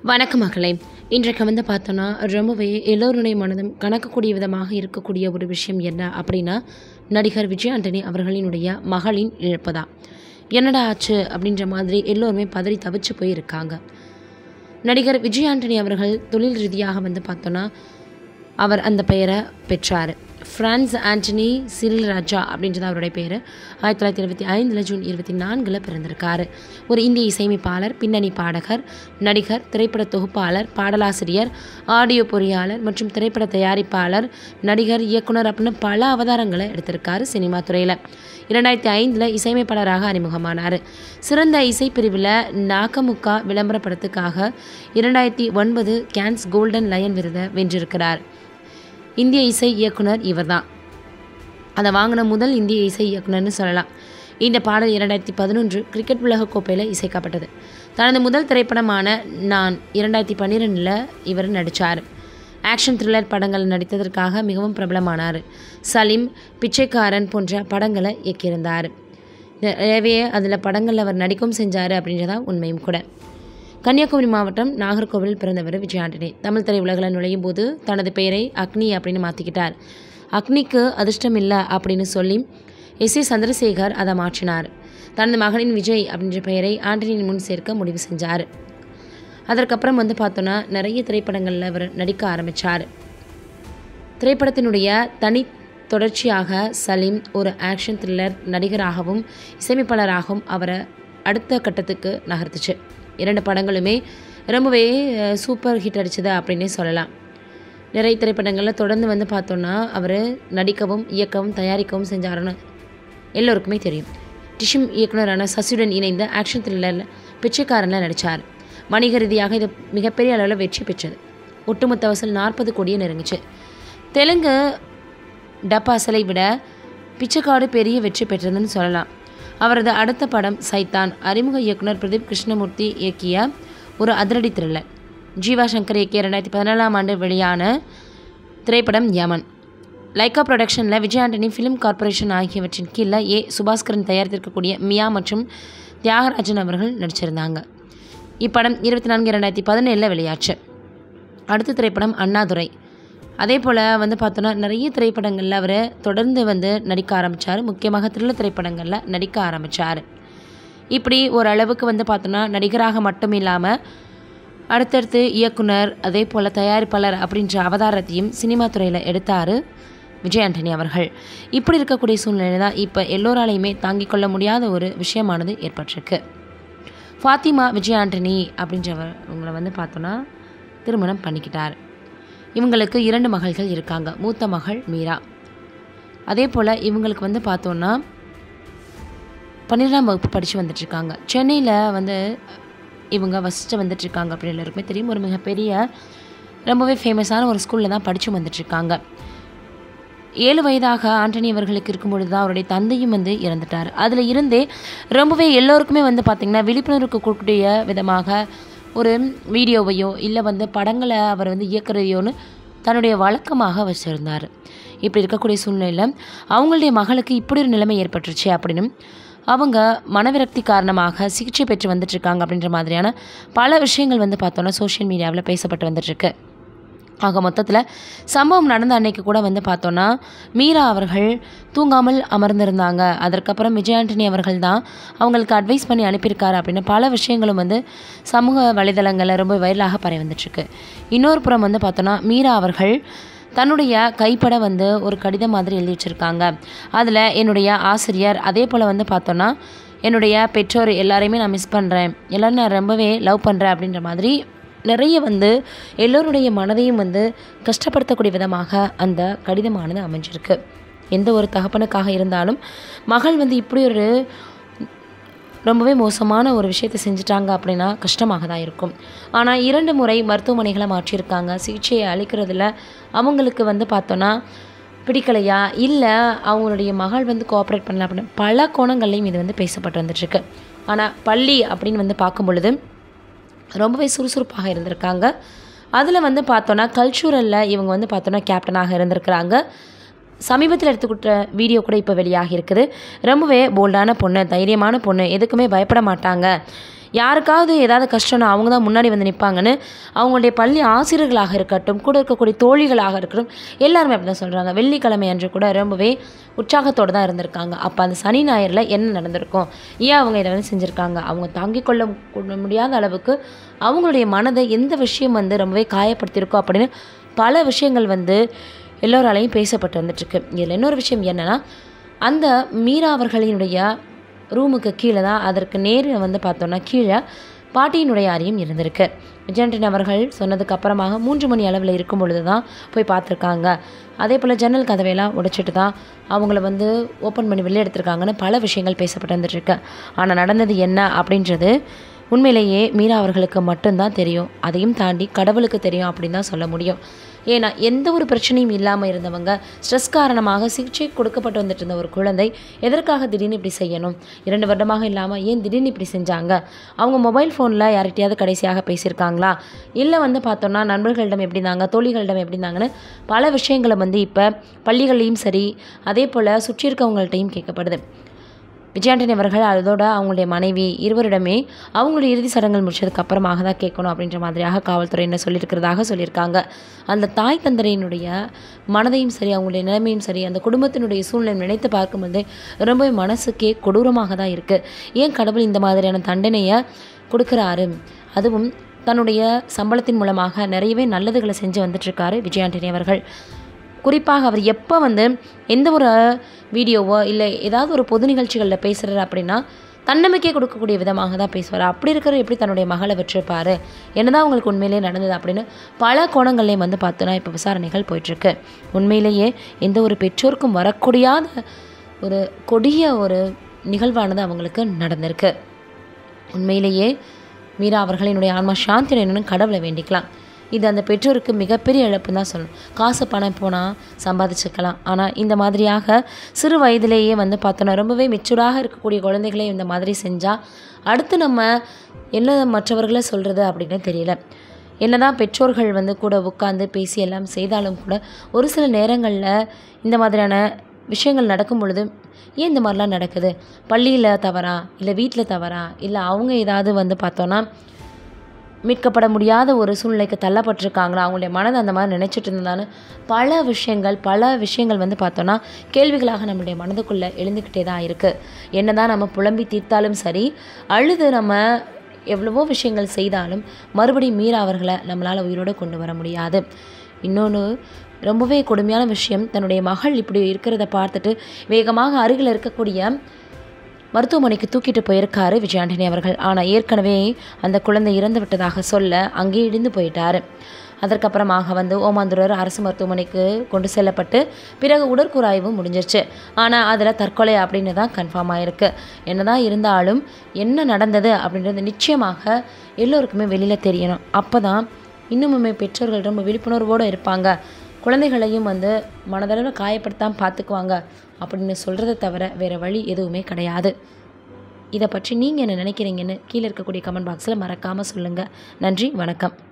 வணக்கம் மகளே இன்றைக்கு வந்து பார்த்தோன்னா ரொம்பவே எல்லோருடைய மனதும் கணக்கக்கூடிய விதமாக இருக்கக்கூடிய ஒரு விஷயம் என்ன அப்படின்னா நடிகர் விஜய் ஆண்டனி அவர்களினுடைய மகளின் இழப்பு தான் என்னடா ஆச்சு அப்படின்ற மாதிரி எல்லோருமே பதறி தவிச்சு போய் இருக்காங்க நடிகர் விஜய் ஆண்டனி அவர்கள் தொழில் ரீதியாக வந்து பார்த்தோன்னா அவர் அந்த பெயரை பெற்றார் ஃப்ரான்ஸ் ஆண்டனி சிறில் ராஜா அப்படின்றது அவருடைய பேர் ஆயிரத்தி தொள்ளாயிரத்தி இருபத்தி ஐந்தில் ஜூன் இருபத்தி நான்கில் பிறந்திருக்காரு ஒரு இந்திய இசையமைப்பாளர் பின்னணி பாடகர் நடிகர் திரைப்பட தொகுப்பாளர் பாடலாசிரியர் ஆடியோ பொறியாளர் மற்றும் திரைப்பட தயாரிப்பாளர் நடிகர் இயக்குனர் அப்படின்னு பல அவதாரங்களை எடுத்திருக்காரு சினிமா துறையில் இரண்டாயிரத்தி ஐந்தில் இசையமைப்பாளராக அறிமுகமானார் சிறந்த இசைப்பிரிவில் நாக்கமுக்கா விளம்பர படத்துக்காக இரண்டாயிரத்தி ஒன்பது கேன்ஸ் கோல்டன் லயன் விருதை வென்றிருக்கிறார் இந்திய இசை இயக்குனர் இவர்தான் அதை வாங்கின முதல் இந்திய இசை இயக்குனர்னு சொல்லலாம் இந்த பாடல் இரண்டாயிரத்தி பதினொன்று கிரிக்கெட் உலகக் கோப்பையில் இசைக்கப்பட்டது தனது முதல் திரைப்படமான நான் இரண்டாயிரத்தி பன்னிரெண்டில் இவர் நடித்தார் ஆக்ஷன் த்ரில்லர் படங்கள் நடித்ததற்காக மிகவும் பிரபலமானார் சலீம் பிச்சைக்காரன் போன்ற படங்களை இயக்கியிருந்தார் நிறையவே அதில் படங்களில் அவர் நடிக்கவும் செஞ்சார் அப்படின்றதா உண்மையும் கூட கன்னியாகுமரி மாவட்டம் நாகர்கோவில் பிறந்தவர் விஜய் ஆண்டனி தமிழ் திரையுலகில் நுழையும் போது தனது பெயரை அக்னி அப்படின்னு மாற்றிக்கிட்டார் அக்னிக்கு அதிர்ஷ்டம் இல்லை அப்படின்னு சொல்லி எஸ் ஏ சந்திரசேகர் அதை மாற்றினார் தனது மகனின் விஜய் அப்படின்ற பெயரை ஆண்டனியின் முன் சேர்க்க முடிவு செஞ்சார் அதற்கப்புறம் வந்து பார்த்தோன்னா நிறைய திரைப்படங்களில் அவர் நடிக்க ஆரம்பித்தார் திரைப்படத்தினுடைய தனி தொடர்ச்சியாக சலீம் ஒரு ஆக்ஷன் த்ரில்லர் நடிகராகவும் இசையமைப்பாளராகவும் அவரை அடுத்த கட்டத்துக்கு நகர்த்துச்சு இரண்டு படங்களுமே ரொம்பவே அஹ், சூப்பர் ஹிட் அடிச்சது அப்படின்னே சொல்லலாம் நிறைய திரைப்படங்களில் தொடர்ந்து வந்து பார்த்தோன்னா அவர் நடிக்கவும் இயக்கவும் தயாரிக்கவும் செஞ்சாருன்னு எல்லோருக்குமே தெரியும் டிஷிம் இயக்குனரான சசியுடன் இணைந்த ஆக்ஷன் த்ரில்லரில் பிச்சைக்காரனில் நடித்தார் வணிக ரீதியாக இது மிகப்பெரிய அளவில் வெற்றி பெற்றது ஒட்டுமொத்த வசூல் நாற்பது கோடியை நெருங்குச்சு தெலுங்கு டப்பாசலை விட பிச்சைக்காடு பெரிய வெற்றி பெற்றதுன்னு சொல்லலாம் அவரது அடுத்த படம் சைத்தான் அறிமுக இயக்குனர் பிரதீப் கிருஷ்ணமூர்த்தி இயக்கிய ஒரு அதிரடி த்ரில்லர் ஜீவா சங்கர் இயக்கிய ரெண்டாயிரத்தி பதினேழாம் ஆண்டு வெளியான திரைப்படம் யமன் லைக்கா ப்ரொடக்ஷனில் விஜய் ஆண்டனி ஃபிலிம் கார்ப்பரேஷன் ஆகியவற்றின் கீழே ஏ சுபாஸ்கரன் தயாரித்திருக்கக்கூடிய மியா மற்றும் தியாகராஜன் அவர்கள் நடிச்சிருந்தாங்க இப்படம் இருபத்தி நான்கு ரெண்டாயிரத்தி பதினேழில் வெளியாச்சு அடுத்த திரைப்படம் அண்ணாதுரை அதே போல் வந்து பார்த்தோன்னா நிறைய திரைப்படங்களில் அவர் தொடர்ந்து வந்து நடிக்க ஆரம்பித்தார் முக்கியமாக த்ரில்லர் திரைப்படங்களில் நடிக்க ஆரம்பித்தார் இப்படி ஓரளவுக்கு வந்து பார்த்தோன்னா நடிகராக மட்டும் இல்லாமல் அடுத்தடுத்து இயக்குனர் அதே போல் தயாரிப்பாளர் அப்படின்ற அவதாரத்தையும் சினிமா துறையில் எடுத்தார் விஜய் ஆண்டனி அவர்கள் இப்படி இருக்கக்கூடிய சூழ்நிலை தான் இப்போ எல்லோராலையுமே தாங்கிக் கொள்ள முடியாத ஒரு விஷயமானது ஏற்பட்டிருக்கு ஃபாத்திமா விஜய் ஆண்டனி அப்படின்றவர் இவங்களை வந்து பார்த்தோன்னா திருமணம் பண்ணிக்கிட்டார் இவங்களுக்கு இரண்டு மகள்கள் இருக்காங்க மூத்த மகள் மீரா அதே போல் இவங்களுக்கு வந்து பார்த்தோன்னா பன்னிரெண்டாம் வகுப்பு படித்து வந்துட்டுருக்காங்க சென்னையில் வந்து இவங்க வசித்து வந்துட்டுருக்காங்க அப்படின்னு எல்லாருக்குமே தெரியும் ஒரு மிகப்பெரிய ரொம்பவே ஃபேமஸான ஒரு ஸ்கூலில் தான் படித்து வந்துட்டுருக்காங்க ஏழு வயதாக ஆண்டனி அவர்களுக்கு இருக்கும்பொழுது தான் அவருடைய தந்தையும் வந்து இறந்துட்டார் அதில் இருந்தே ரொம்பவே எல்லோருக்குமே வந்து பார்த்திங்கன்னா விழிப்புணர்வுக்கு கொடுக்கக்கூடிய விதமாக ஒரு வீடியோவையோ இல்லை வந்து படங்களை அவர் வந்து இயக்குறையோன்னு தன்னுடைய வழக்கமாக வச்சுருந்தார் இப்படி இருக்கக்கூடிய சூழ்நிலையில் அவங்களுடைய மகளுக்கு இப்படி ஒரு நிலைமை ஏற்பட்டுருச்சு அப்படின்னும் அவங்க மனவிரக்தி காரணமாக சிகிச்சை பெற்று வந்துட்டுருக்காங்க அப்படின்ற மாதிரியான பல விஷயங்கள் வந்து பார்த்தோன்னா சோஷியல் மீடியாவில் பேசப்பட்டு வந்துட்டுருக்கு ஆக மொத்தத்தில் சம்பவம் நடந்த அன்னைக்கு கூட வந்து பார்த்தோன்னா மீரா அவர்கள் தூங்காமல் அமர்ந்திருந்தாங்க அதற்கப்புறம் விஜய் ஆண்டனி அவர்கள் தான் அவங்களுக்கு அட்வைஸ் பண்ணி அனுப்பியிருக்காரு அப்படின்னு பல விஷயங்களும் வந்து சமூக வலைதளங்களில் ரொம்ப வைரலாக பரவி வந்துட்டுருக்கு இன்னொரு புறம் வந்து பார்த்தோன்னா மீரா அவர்கள் தன்னுடைய கைப்பட வந்து ஒரு கடிதம் மாதிரி எழுதி வச்சுருக்காங்க அதில் என்னுடைய ஆசிரியர் அதே போல் வந்து பார்த்தோன்னா என்னுடைய பெற்றோர் எல்லாரையுமே நான் மிஸ் பண்ணுறேன் எல்லோரும் நான் ரொம்பவே லவ் பண்ணுறேன் அப்படின்ற மாதிரி நிறைய வந்து எல்லோருடைய மனதையும் வந்து கஷ்டப்படுத்தக்கூடிய விதமாக அந்த கடிதமானது அமைஞ்சிருக்கு எந்த ஒரு தகப்பனுக்காக இருந்தாலும் மகள் வந்து இப்படி ஒரு ரொம்பவே மோசமான ஒரு விஷயத்தை செஞ்சுட்டாங்க அப்படின்னா கஷ்டமாக தான் இருக்கும் ஆனால் இரண்டு முறை மருத்துவமனைகளை மாற்றியிருக்காங்க சிகிச்சையை அளிக்கிறதுல அவங்களுக்கு வந்து பார்த்தோன்னா பிடிக்கலையா இல்லை அவங்களுடைய மகள் வந்து கோஆப்ரேட் பண்ணல அப்படின்னு பல கோணங்கள்லையும் இது வந்து பேசப்பட்டு வந்துட்டுருக்கு ஆனால் பள்ளி அப்படின்னு வந்து பார்க்கும் பொழுது ரொம்பவே சுறுசுறுப்பாக இருந்திருக்காங்க அதில் வந்து பார்த்தோன்னா கல்ச்சுரலில் இவங்க வந்து பார்த்தோன்னா கேப்டனாக இருந்திருக்கிறாங்க சமீபத்தில் எடுத்துக்கிட்ட வீடியோ கூட இப்போ வெளியாகி இருக்குது ரொம்பவே போல்டான பொண்ணு தைரியமான பொண்ணு எதுக்குமே பயப்பட மாட்டாங்க யாருக்காவது ஏதாவது கஷ்டம்னா அவங்க தான் முன்னாடி வந்து நிற்பாங்கன்னு அவங்களுடைய பள்ளி ஆசிரியர்களாக இருக்கட்டும் கூட இருக்கக்கூடிய தோழிகளாக இருக்கட்டும் எல்லாருமே அப்படி தான் சொல்கிறாங்க வெள்ளிக்கிழமை அன்று கூட ரொம்பவே உற்சாகத்தோடு தான் இருந்திருக்காங்க அப்போ அந்த சனி ஞாயிறில் என்ன நடந்திருக்கும் ஏன் அவங்க இதை வந்து செஞ்சுருக்காங்க அவங்க தாங்கிக் கொள்ள கொள்ள முடியாத அளவுக்கு அவங்களுடைய மனதை எந்த விஷயம் வந்து ரொம்பவே காயப்படுத்தியிருக்கோ அப்படின்னு பல விஷயங்கள் வந்து எல்லோராலையும் பேசப்பட்டு வந்துட்டுருக்கு இதில் இன்னொரு விஷயம் என்னென்னா அந்த மீரா அவர்களினுடைய ரூமுக்கு கீழே தான் அதற்கு நேர் வந்து பார்த்தோன்னா கீழே பாட்டியினுடைய அறையும் இருந்திருக்கு விஜயண்டின் அவர்கள் சொன்னதுக்கு அப்புறமாக மூன்று மணி அளவில் இருக்கும் பொழுது தான் போய் பார்த்துருக்காங்க அதே போல் ஜன்னல் கதவையெல்லாம் உடைச்சிட்டு தான் அவங்கள வந்து ஓப்பன் பண்ணி வெளியே எடுத்திருக்காங்கன்னு பல விஷயங்கள் பேசப்பட்டு வந்துட்டுருக்கு ஆனால் நடந்தது என்ன அப்படின்றது உண்மையிலேயே மீரா அவர்களுக்கு மட்டும்தான் தெரியும் அதையும் தாண்டி கடவுளுக்கு தெரியும் அப்படின்னு தான் சொல்ல முடியும் ஏன்னா எந்த ஒரு பிரச்சனையும் இல்லாமல் இருந்தவங்க ஸ்ட்ரெஸ் காரணமாக சிகிச்சை கொடுக்கப்பட்டு வந்துட்டு இருந்த ஒரு குழந்தை எதற்காக திடீர்னு இப்படி செய்யணும் இரண்டு வருடமாக இல்லாமல் ஏன் திடீர்னு இப்படி செஞ்சாங்க அவங்க மொபைல் ஃபோனில் யார்கிட்டயாவது கடைசியாக பேசியிருக்காங்களா இல்லை வந்து பார்த்தோன்னா நண்பர்களிடம் எப்படி இருந்தாங்க தோழிகளிடம் எப்படி இருந்தாங்கன்னு பல விஷயங்களை வந்து இப்போ பள்ளிகள்லேயும் சரி அதே போல் சுற்றி இருக்கவங்கள்ட்டையும் கேட்கப்படுது விஜயாண்டனி அவர்கள் அதோட அவங்களுடைய மனைவி இருவரிடமே அவங்களுடைய இறுதி சடங்குகள் முடிச்சதுக்கு அப்புறமாக தான் கேட்கணும் அப்படின்ற மாதிரியாக காவல்துறையினர் சொல்லியிருக்கிறதாக சொல்லியிருக்காங்க அந்த தாய் தந்தரையினுடைய மனதையும் சரி அவங்களுடைய நிலைமையும் சரி அந்த குடும்பத்தினுடைய சூழ்நிலை நினைத்து பார்க்கும்போது ரொம்பவே மனசுக்கே கொடூரமாக தான் இருக்குது ஏன் கடவுள் இந்த மாதிரியான தண்டனையை கொடுக்குறாரு அதுவும் தன்னுடைய சம்பளத்தின் மூலமாக நிறையவே நல்லதுகளை செஞ்சு வந்துட்டுருக்காரு விஜயாண்டனி அவர்கள் குறிப்பாக அவர் எப்போ வந்து எந்த ஒரு வீடியோவோ இல்லை ஏதாவது ஒரு பொது நிகழ்ச்சிகளில் பேசுகிறாரு அப்படின்னா தன்னம்பிக்கை கொடுக்கக்கூடிய விதமாக தான் பேசுவார் அப்படி இருக்கிற எப்படி தன்னுடைய மகளை வெற்றிருப்பார் என்னதான் அவங்களுக்கு உண்மையிலேயே நடந்தது அப்படின்னு பல கோணங்கள்லேயும் வந்து பார்த்தோன்னா இப்போ விசாரணைகள் போயிட்டுருக்கு உண்மையிலேயே எந்த ஒரு பெற்றோருக்கும் வரக்கூடியாத ஒரு கொடிய ஒரு நிகழ்வானது அவங்களுக்கு நடந்திருக்கு உண்மையிலேயே மீரா அவர்களினுடைய ஆன்மா சாந்தி அடையணும்னு கடவுளை வேண்டிக்கலாம் இது அந்த பெற்றோருக்கு மிகப்பெரிய இழப்புன்னு தான் சொல்லணும் காசு பணம் போனால் சம்பாதிச்சுக்கலாம் ஆனால் இந்த மாதிரியாக சிறு வயதிலேயே வந்து பார்த்தோன்னா ரொம்பவே மெச்சூராக இருக்கக்கூடிய குழந்தைகளே இந்த மாதிரி செஞ்சால் அடுத்து நம்ம என்ன மற்றவர்களை சொல்கிறது அப்படின்னு தெரியல என்னதான் பெற்றோர்கள் வந்து கூட உட்காந்து பேசி எல்லாம் செய்தாலும் கூட ஒரு சில நேரங்களில் இந்த மாதிரியான விஷயங்கள் நடக்கும் பொழுது ஏன் இந்த மாதிரிலாம் நடக்குது பள்ளியில் தவறா இல்லை வீட்டில் தவறா இல்லை அவங்க ஏதாவது வந்து பார்த்தோன்னா மீட்கப்பட முடியாத ஒரு சூழ்நிலைக்கு தள்ளப்பட்டிருக்காங்களா அவங்களுடைய மனதை அந்த மாதிரி நினச்சிட்டு இருந்தான்னு பல விஷயங்கள் பல விஷயங்கள் வந்து பார்த்தோன்னா கேள்விகளாக நம்மளுடைய மனதுக்குள்ளே எழுந்துக்கிட்டே தான் இருக்குது என்ன தான் நம்ம புலம்பி தீர்த்தாலும் சரி அழுது நம்ம எவ்வளவோ விஷயங்கள் செய்தாலும் மறுபடியும் மீற அவர்களை நம்மளால் உயிரோடு கொண்டு வர முடியாது இன்னொன்று ரொம்பவே கொடுமையான விஷயம் தன்னுடைய மகள் இப்படி இருக்கிறத பார்த்துட்டு வேகமாக அருகில் இருக்கக்கூடிய மருத்துவமனைக்கு தூக்கிட்டு போயிருக்காரு விஜயாண்டனி அவர்கள் ஆனால் ஏற்கனவே அந்த குழந்தை இறந்து விட்டதாக சொல்ல அங்கே இடிந்து போயிட்டார் அதற்கப்புறமாக வந்து ஓமாந்துரர் அரசு மருத்துவமனைக்கு கொண்டு செல்லப்பட்டு பிறகு உடற்கூறாய்வு முடிஞ்சிருச்சு ஆனால் அதில் தற்கொலை அப்படின்னு தான் கன்ஃபார்ம் ஆயிருக்கு என்னதான் இருந்தாலும் என்ன நடந்தது அப்படின்றது நிச்சயமாக எல்லோருக்குமே வெளியில் தெரியணும் அப்போ தான் இன்னுமுமே பெற்றோர்கள் ரொம்ப விழிப்புணர்வோடு இருப்பாங்க குழந்தைகளையும் வந்து மனதளவில் காயப்படுத்தாமல் பார்த்துக்குவாங்க அப்படின்னு சொல்கிறத தவிர வேறு வழி எதுவுமே கிடையாது இதை பற்றி நீங்கள் என்ன நினைக்கிறீங்கன்னு கீழே இருக்கக்கூடிய கமெண்ட் பாக்ஸில் மறக்காமல் சொல்லுங்கள் நன்றி வணக்கம்